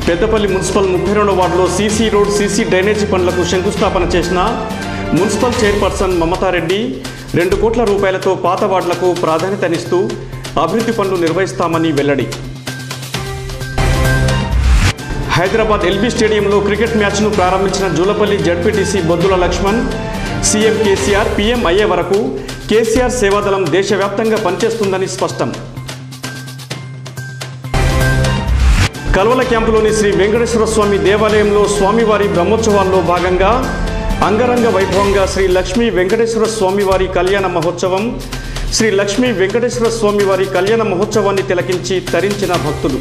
Peddapalli municipal ముప్పై రెండో వార్డులో సీసీ రోడ్ సీసీ డ్రైనేజీ పనులకు శంకుస్థాపన చేసిన మున్సిపల్ చైర్పర్సన్ మమతారెడ్డి రెండు కోట్ల రూపాయలతో పాత వార్డులకు ప్రాధాన్యతనిస్తూ అభివృద్ధి పనులు నిర్వహిస్తామని వెల్లడి హైదరాబాద్ ఎల్బీ స్టేడియంలో క్రికెట్ మ్యాచ్ను ప్రారంభించిన Julapalli ZPTC Boddula Laxman CM KCR PM అయ్యే వరకు కేసీఆర్ సేవాదళం దేశవ్యాప్తంగా పనిచేస్తుందని స్పష్టం కల్వల క్యాంపులోని శ్రీ వెంకటేశ్వర స్వామి దేవాలయంలో స్వామివారి బ్రహ్మోత్సవాల్లో భాగంగా అంగరంగ వైభవంగా శ్రీ లక్ష్మీ వెంకటేశ్వర స్వామివారి కళ్యాణ మహోత్సవం శ్రీ లక్ష్మీ వెంకటేశ్వర స్వామివారి కళ్యాణ మహోత్సవాన్ని తిలకించి తరించిన భక్తులు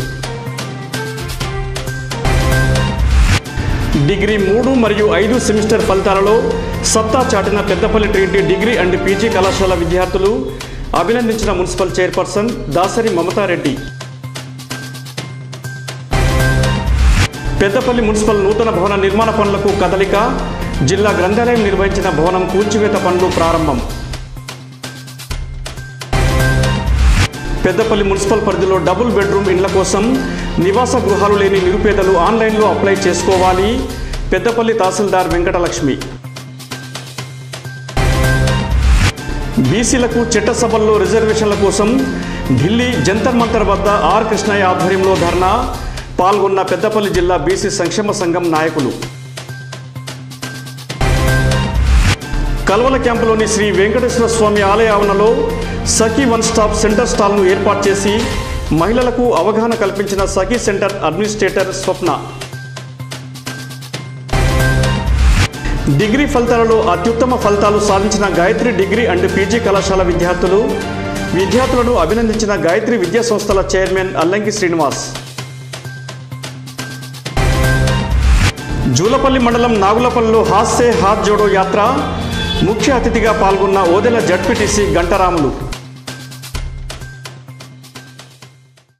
డిగ్రీ మూడు మరియు ఐదు సెమిస్టర్ ఫలితాలలో సత్తా చాటిన Peddapalli Trinity degree and PG కళాశాల విద్యార్థులు అభినందించిన municipal chairperson Dasari Mamata Reddy Peddapalli municipal నూతన భవన నిర్మాణ పనులకు కదలిక జిల్లా గ్రంథాలయం నిర్వహించిన భవనం కూల్చివేత పనులు ప్రారంభం పెద్దపల్లి మున్సిపల్ పరిధిలో డబుల్ బెడ్రూమ్ ఇండ్ల కోసం నివాస గృహాలు లేని నిరుపేదలు ఆన్లైన్లో అప్లై చేసుకోవాలి పెద్దపల్లి తహసీల్దార్ వెంకటలక్ష్మి బీసీలకు చట్టసభల్లో రిజర్వేషన్ల కోసం ఢిల్లీ జంతర్ మంతర్ వద్ద ఆర్ కృష్ణయ్య ఆధ్వర్యంలో ధర్నా పాల్గొన్న పెద్దపల్లి జిల్లా బీసీ సంక్షేమ సంఘం నాయకులు కల్వల క్యాంపులోని శ్రీ వెంకటేశ్వర స్వామి ఆలయ ఆవరణలో సఖీ వన్ స్టాప్ సెంటర్ స్టాల్ను ఏర్పాటు చేసి మహిళలకు అవగాహన కల్పించిన Sakhi center administrator Swapna degree ఫలితాలలో అత్యుత్తమ ఫలితాలు సాధించిన గాయత్రి డిగ్రీ అండ్ పీజీ కళాశాల విద్యార్థులు విద్యార్థులను అభినందించిన గాయత్రి విద్యా సంస్థల చైర్మన్ అల్లంకి శ్రీనివాస్ జూలపల్లి మండలం నాగులపల్లిలో హాస్సే హాత్ జోడో యాత్ర ముఖ్య అతిథిగా పాల్గొన్న ఓదెల జడ్పీటీసీ గంటరాములు